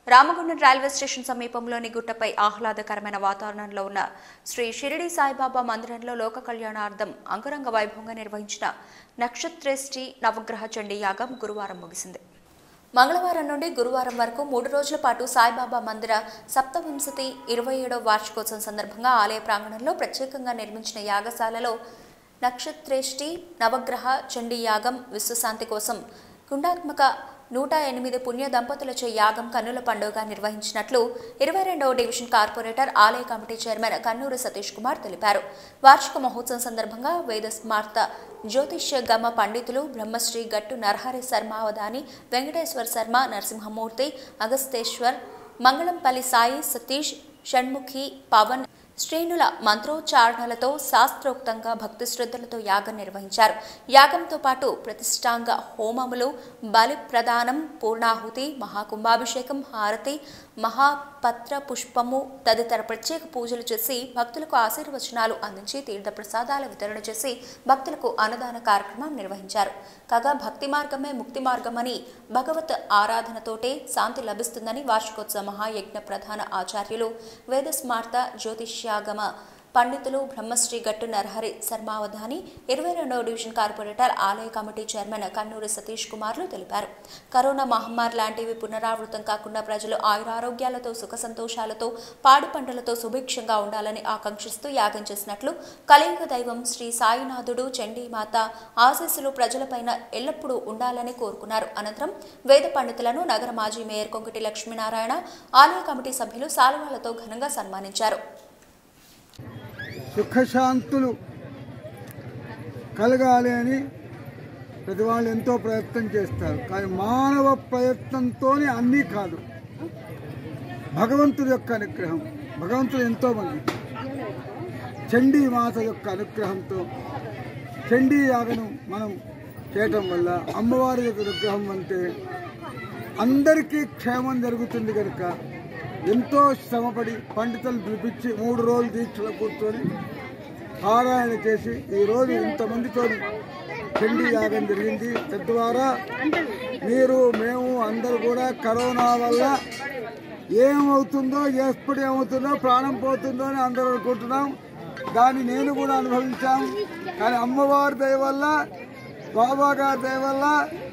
Ramagundam railway station సమీపంలోని గుట్టపై ఆహ్లాదకరమైన వాతావరణంలో ఉన్న శ్రీ షిరిడి సాయిబాబా మందిరంలో లోక కళ్యాణార్థం అంగరంగ వైభవంగా నిర్వహించిన నక్షత్రేష్టి నవగ్రహ చండీ యాగం గురువారం ముగిసింది మంగళవారం నుండి గురువారం వరకు మూడు రోజుల పాటు సాయిబాబా మందిర సప్తవింశతి ఇరవై ఏడవ వార్షికోత్సవం సందర్భంగా ఆలయ ప్రాంగణంలో ప్రత్యేకంగా నిర్మించిన యాగశాలలో నక్షత్రేష్టి నవగ్రహ చండీ యాగం విశ్వశాంతి కోసం గుండాత్మక నూట ఎనిమిది పుణ్య దంపతులచే యాగం కన్నుల పండుగ నిర్వహించినట్లు ఇరవై రెండవ డివిజన్ కార్పొరేటర్ ఆలయ కమిటీ చైర్మన్ కన్నూరు సతీష్ కుమార్ తెలిపారు వార్షిక మహోత్సవం సందర్భంగా వేద స్మార్త జ్యోతిష్య గమ పండితులు బ్రహ్మశ్రీ గట్టు నరహరి శర్మావధాని వెంకటేశ్వర శర్మ నరసింహమూర్తి అగస్తేశ్వర్ మంగళంపల్లి సాయి సతీష్ షణ్ముఖి పవన్ శ్రేణుల మంత్రోచ్చారణలతో శాస్త్రోక్తంగా భక్తి శ్రద్ధలతో యాగం నిర్వహించారు యాగంతో పాటు ప్రతిష్టాంగ హోమములు బలి ప్రదానం పూర్ణాహుతి మహాకుంభాభిషేకం హారతి మహాపత్ర పుష్పము తదితర ప్రత్యేక పూజలు చేసి భక్తులకు ఆశీర్వచనాలు అందించి తీర్థ ప్రసాదాల వితరణ చేసి భక్తులకు అన్నదాన కార్యక్రమం నిర్వహించారు కాగా భక్తి మార్గమే ముక్తి మార్గమని భగవత్ ఆరాధనతోటే శాంతి లభిస్తుందని వార్షికోత్సవ మహాయజ్ఞ ప్రధాన ఆచార్యులు వేదస్మార్త జ్యోతిష్యాగమ పండితులు బ్రహ్మశ్రీ గట్టు నరహరి శర్మావధాని ఇరవై రెండవ డివిజన్ కార్పొరేటర్ ఆలయ కమిటీ చైర్మన్ కన్నూరి సతీష్ కుమార్లు తెలిపారు కరోనా మహమ్మారి లాంటివి పునరావృతం కాకుండా ప్రజలు ఆయురారోగ్యాలతో సుఖ సంతోషాలతో పాడి పంటలతో సుభిక్షంగా ఉండాలని ఆకాంక్షిస్తూ యాగం చేసినట్లు కలియుగ దైవం శ్రీ సాయినాథుడు చండీమాత ఆశీస్సులు ప్రజలపైన ఎల్లప్పుడూ ఉండాలని కోరుకున్నారు అనంతరం వేద పండితులను నగర మాజీ మేయర్ కొంకటి లక్ష్మీనారాయణ ఆలయ కమిటీ సభ్యులు సాలువాలతో ఘనంగా సన్మానించారు సుఖశాంతులు కలగాలి అని ప్రతి వాళ్ళు ఎంతో ప్రయత్నం చేస్తారు కానీ మానవ ప్రయత్నంతోనే అన్నీ కాదు భగవంతుడి యొక్క అనుగ్రహం భగవంతుడు ఎంతో మంది చండీ మాత యొక్క అనుగ్రహంతో చండీ యాగను మనం చేయటం వల్ల అమ్మవారి యొక్క అనుగ్రహం అంటే అందరికీ క్షేమం జరుగుతుంది కనుక ఎంతో శ్రమపడి పండితులు పిలిపించి మూడు రోజులు దీక్షలో కూర్చొని పారాయణ చేసి ఈ రోజు ఇంతమందితో చండీ యాగం జరిగింది తద్వారా మీరు మేము అందరూ కూడా కరోనా వల్ల ఏమవుతుందో ఎప్పుడు ఏమవుతుందో ప్రాణం పోతుందో అని అందరూ అనుకుంటున్నాం దాన్ని నేను కూడా అనుభవించాం కానీ అమ్మవారి దయ వల్ల బాబా గారి దయ వల్ల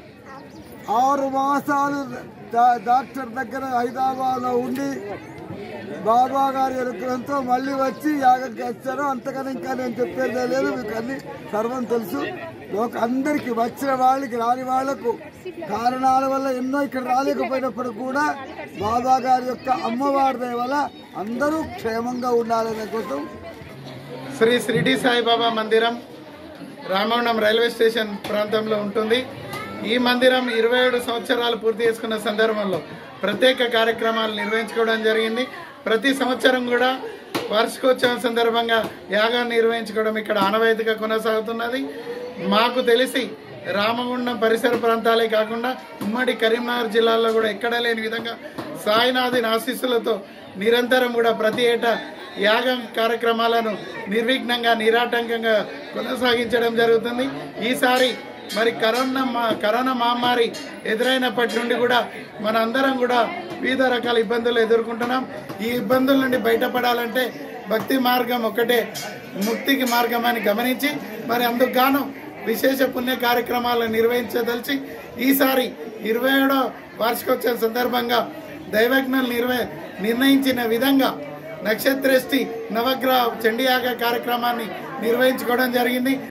ఆరు మాసాలు డా- డాక్టర్ దగ్గర హైదరాబాద్లో ఉండి బాబా గారి అనుగ్రహంతో మళ్ళీ వచ్చి యాగం చేస్తారు అంతకన్నా ఇంకా నేను చెప్పేది లేదు మీకు అన్ని సర్వం తెలుసు లోక అందరికి వచ్చిన వాళ్ళకి రాని వాళ్లకు కారణాల వల్ల ఎన్నో ఇక్కడ రాలేకపోయినప్పుడు కూడా బాబా గారి యొక్క అమ్మవారి దయ వల్ల అందరూ క్షేమంగా ఉండాలనే కోసం శ్రీ షిరిడి సాయిబాబా మందిరం రామగుండం రైల్వే స్టేషన్ ప్రాంతంలో ఉంటుంది ఈ మందిరం ఇరవై ఏడు సంవత్సరాలు పూర్తి చేసుకున్న సందర్భంలో ప్రత్యేక కార్యక్రమాలు నిర్వహించుకోవడం జరిగింది ప్రతి సంవత్సరం కూడా వార్షికోత్సవం సందర్భంగా యాగాన్ని నిర్వహించుకోవడం ఇక్కడ ఆనవాయితీగా కొనసాగుతున్నది మాకు తెలిసి రామగుండం పరిసర ప్రాంతాలే కాకుండా ఉమ్మడి కరీంనగర్ జిల్లాలో కూడా ఎక్కడా లేని విధంగా సాయినాథుని ఆశీస్సులతో నిరంతరం కూడా ప్రతి ఏటా యాగం కార్యక్రమాలను నిర్విఘ్నంగా నిరాటంకంగా కొనసాగించడం జరుగుతుంది ఈసారి మరి కరోనా మా- కరోనా మహమ్మారి ఎదురైనప్పటి నుండి కూడా మన అందరం కూడా వివిధ రకాల ఇబ్బందులు ఎదుర్కొంటున్నాం ఈ ఇబ్బందుల నుండి బయటపడాలంటే భక్తి మార్గం ఒకటే ముక్తికి మార్గం అని గమనించి మరి అందుకు గాను విశేష పుణ్య కార్యక్రమాలను నిర్వహించదలిచి ఈసారి ఇరవై ఏడో వార్షికోత్సవం సందర్భంగా దైవజ్ఞులు నిర్వహ నిర్ణయించిన విధంగా నక్షత్రేష్టి నవగ్రహ చండీయాగ కార్యక్రమాన్ని నిర్వహించుకోవడం జరిగింది